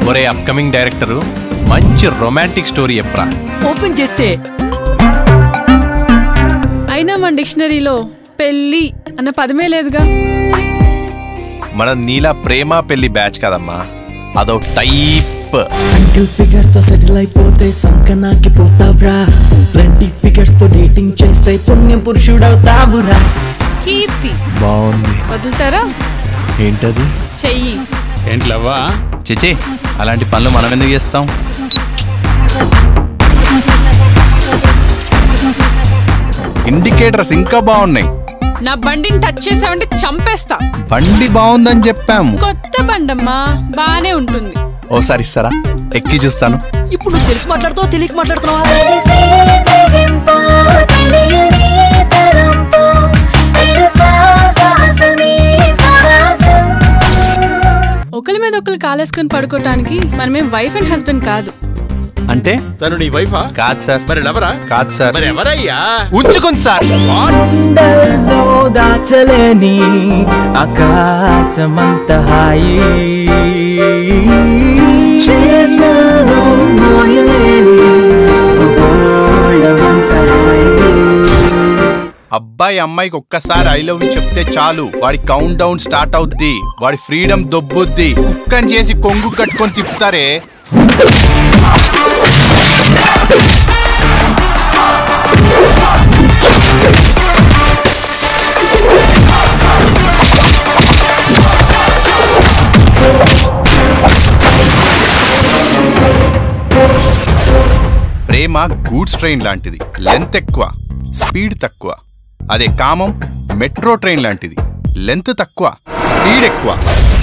ఒరే upcoming director మంచి romantic story చెప్పరా ఓపెన్ చేస్తే అయినా మన డిక్షనరీలో పెళ్ళి అన్న పదమే లేదుగా మన నీలా ప్రేమ పెళ్లి బ్యాచ్ కదమ్మా అదో టైప్ సింగిల్ ఫిగర్ తో సెటిల్ అయిపోతే సంకనాకి పోతావ్రా ట్వంటీ ఫిగర్స్ తో డేటింగ్ చేస్తే పుణ్య పురుషుడవుతావురా కీర్తి బాగుంది వదులుతారా ఏంటది చెయ్యి ఏంటి లవ్వా చిచి అలాంటి పనులు మనం ఎందుకు చేస్తాం ఇండికేటర్స్ ఇంకా బాగున్నాయి నా బండిని టచ్ చేసావంటే చంపేస్తా బండి బాగుందని చెప్పాము కొత్త బండమ్మా బానే ఉంటుంది ఓసారి ఇస్తారా ఎక్కి చూస్తాను ఇప్పుడు నువ్వు తెలిసి మాట్లాడుతావు తెలియక మాట్లాడుతున్నావా తెలిసి తెగింపు తెలియని తలంపు తెలుసా సాహసమే సాహసం ఒకరి మీద ఒకరు కాలేసుకుని పడుకోవటానికి మనమేం వైఫ్ అండ్ హస్బెండ్ కాదు అంటే తను నీ వైఫా కాదు సార్ మరి లవరా కాదు సార్ మరి ఎవరయ్యా ఉంచుకుంది సార్ గుండెల్లో దాచలేని ఆకాశమంత హాయి చేతుల్లో మోయలేని భూగోళమంత హాయి అబ్బాయి అమ్మాయికి ఒక్కసారి ఐ లవ్ యూ చెప్తే చాలు వాడి కౌంట్ డౌన్ స్టార్ట్ అవుద్ది వాడి ఫ్రీడమ్ దొబ్బుద్ది కుక్కని చేసి కొంగు కట్టుకొని తిప్పుతారే ప్రేమ గూడ్స్ ట్రైన్ లాంటిది లెంత్ ఎక్కువ స్పీడ్ తక్కువ అదే కామం మెట్రో ట్రైన్ లాంటిది లెంత్ తక్కువ స్పీడ్ ఎక్కువ